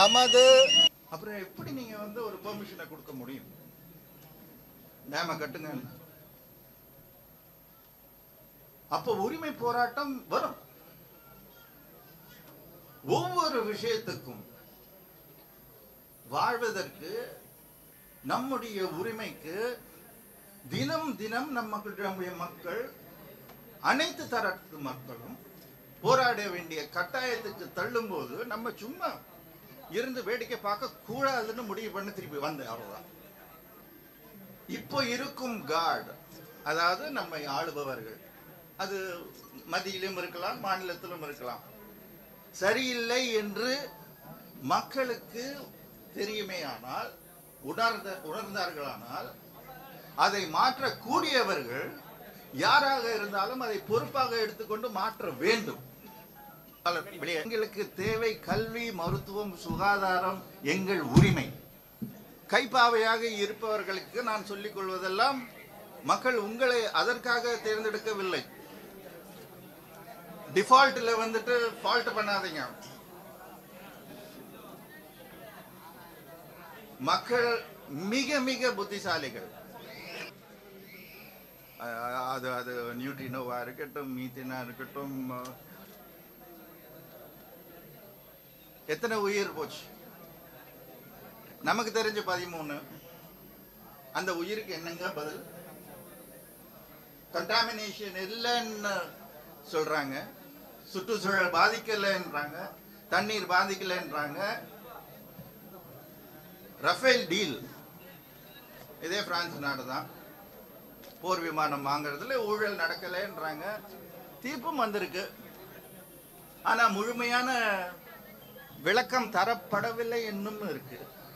நமது அப்புறம் எப்படி நீங்க வந்து ஒரு பெர்மிஷனை கொடுக்க முடியும் டேம கட்டுங்க அப்ப உரிமை போராட்டம் வரும் ஒவ்வொரு விஷயத்துக்கும் வாழ்வதற்கு நம்முடைய உரிமைக்கு தினம் தினம் நம்ம நம்முடைய மக்கள் அனைத்து தரப்பு மக்களும் போராட வேண்டிய கட்டாயத்துக்கு தள்ளும்போது நம்ம சும்மா இருந்து வேடிக்கை பார்க்க கூடாதுன்னு முடிவு பண்ணி திருப்பி வந்தேன் அவ்வளவுதான் இப்போ இருக்கும் கார்டு அதாவது நம்மை ஆளுபவர்கள் அது மத்தியிலும் இருக்கலாம் மாநிலத்திலும் இருக்கலாம் சரியில்லை என்று மக்களுக்கு தெரியுமேயானால் உணர்ந்த உணர்ந்தார்களானால் அதை மாற்றக்கூடியவர்கள் யாராக இருந்தாலும் அதை பொறுப்பாக எடுத்துக்கொண்டு மாற்ற வேண்டும் வெளியே- எங்களுக்கு தேவை கல்வி மருத்துவம் சுகாதாரம் எங்கள் உரிமை கைப்பாவையாக இருப்பவர்களுக்கு நான் சொல்லிக் கொள்வதெல்லாம் மக்கள் உங்களை அதற்காக தேர்ந்தெடுக்கவில்லை டிஃபால்ட்ல வந்துட்டு ஃபால்ட் பண்ணாதீங்க மக்கள் மிக மிக புத்திசாலிகள் அஹ் அது அது நியூட்ரினோவா இருக்கட்டும் மீத்தினா இருக்கட்டும் அஹ், எத்தனை உயிர் போச்சு நமக்கு தெரிஞ்ச பதிமூணு அந்த உயிருக்கு என்னங்க பதில் கண்டாமினேஷன் இல்லைன்னு சொல்றாங்க சுற்றுச்சூழல் பாதிக்கலைன்றாங்க தண்ணீர் பாதிக்கலைன்றாங்க ரஃபேல் டீல் இதே பிரான்ஸ் நாடு தான் போர் விமானம் வாங்குறதுல ஊழல் நடக்கலைன்றாங்க தீர்ப்பும் வந்திருக்கு ஆனா முழுமையான விளக்கம் தரப்படவில்லை என்னும் இருக்கு